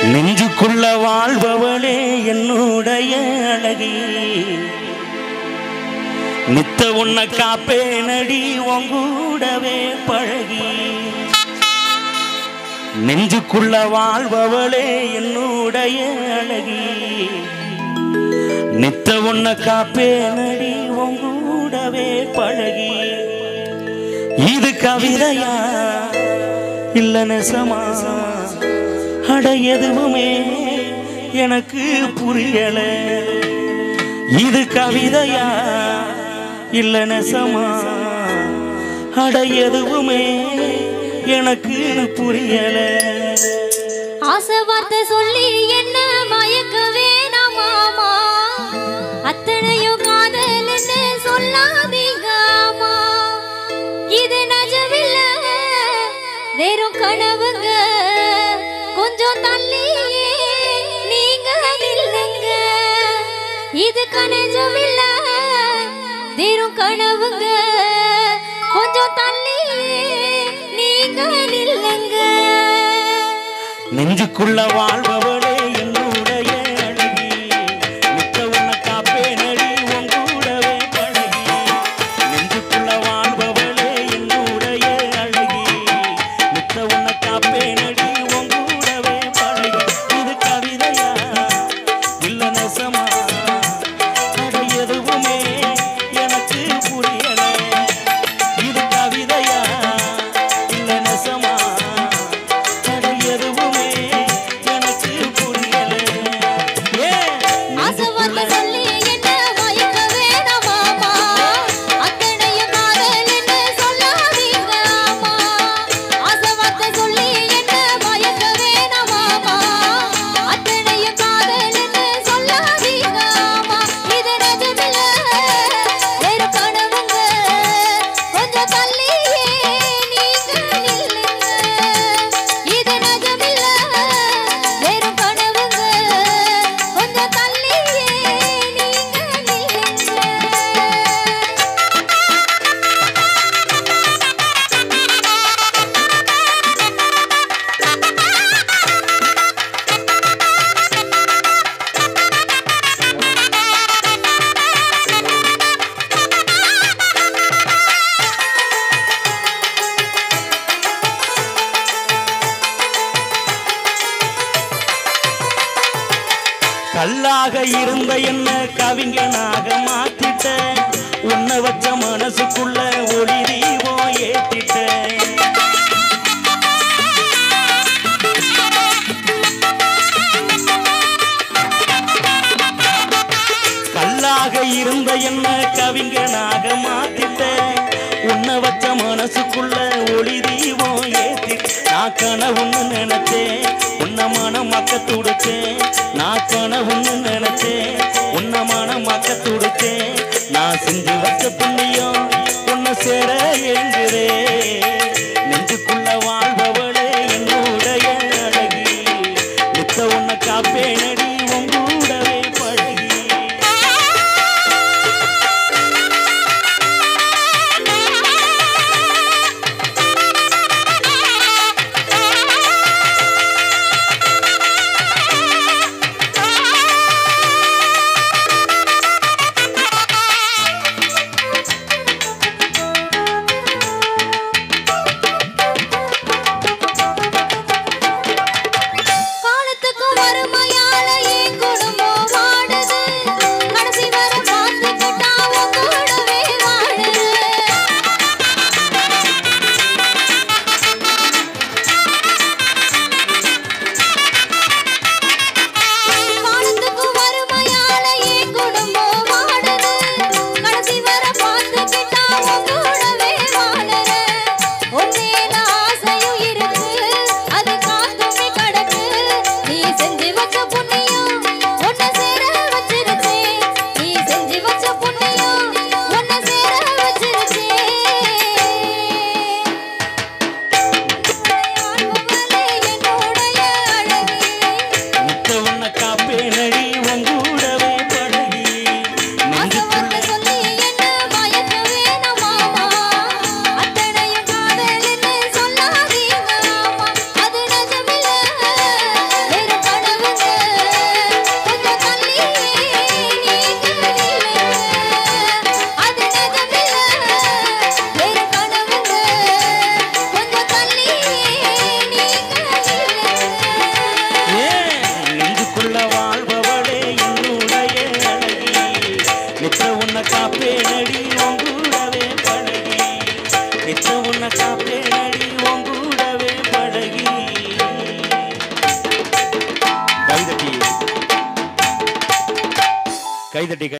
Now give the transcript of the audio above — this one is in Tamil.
நெஞ்சுக்குள்ள வாழ்பவளே என்னுடைய அழகி நித்த உன்னை காப்பேனடி உங்கூடவே பழகி நெஞ்சுக்குள்ள வாழ்பவளே என்னுடைய அழகி நித்த உன்னை காப்பேனடி உங்கூடவே பழகி இது கவிதையா இல்ல நெசமா அட எதுவுமே எனக்கு புரியல இது கவிதையா இல்ல நெசமா அட எதுவுமே எனக்கு புரியல ஆசை வார்த்தை சொல்லி என்ன மயக்க வேணாம் மாமா அத்தனையும் காதல்னு சொல்லாதீங்க ஆமா இது நஜமில்ல வெறும் கனவுங்க கொஞ்சம் தள்ளி நீங்க நில்லுங்க இது கனஜமில்ல வெறும் கனவுங்க கொஞ்சம் தள்ளி நீங்க நில்லுங்க நெஞ்சுக்குள்ள வாழ்பவளே என்னுடைய அழகி நித்த உன்னை காப்பேனடி உன் கூடவே பழகி நெஞ்சுக்குள்ள வாழ்பவளே என்னுடைய அழகி நித்த உன்னை காப்பேனடி உன் கூடவே பழகி இது கவிதையா இல்ல நெசமா அது எதுவுமே எனக்கு புரியல இது கவிதையா இல்ல நெசமா அது எதுவுமே எனக்கு புரியல ஏன் ஆசை வார்த்தை சொல்லி என்ன மயக்க வேணாம் மாமா அத்தனையும் காதல்னு சொல்லாதீங்க ஆமா ஆசை வார்த்தை சொல்லி என்ன மயக்க வேணாம் மாமா அத்தனையும் காதல்னு சொல்லாதீங்க ஆமா இது நிஜமில்ல வேறு கனவுங்க கொஞ்சம் தள்ளியே நீங்க நில்லுங்க இது நிஜமில்ல வேறு கனவுங்க கொஞ்சம் தள்ளியே நீங்க நில்லுங்க கல்லாக இருந்த என்ன கவிஞனாக மாத்திட்ட உன்னை வச்ச மனசுக்குள்ள ஒளி தீபம் ஏத்திட்ட கல்லாக இருந்த என்ன கவிஞனாக மாத்திட்ட உன்னை வச்ச மனசுக்குள்ள ஒளி தீபம் ஏத்தி நான் கனவுன்னு நினைச்சேன் உன்னை மனம் மக்க துடிச்சேன் நான் கனவுன்னு நினைச்சேன் உன்னை மனம் மக்க துடிச்சேன் நான் செஞ்சு வச்ச புண்ணியம் உன்னை சேர ஏங்குறே நெஞ்சுக்குள்ள வாழ்பவளே என்னுடைய அழகி நித்த உன்னை காப்பேனடி உன் கூடவே பழகி பார்த்தேனடி உன் கூடவே பழகி கைதட்டி கைதட்டி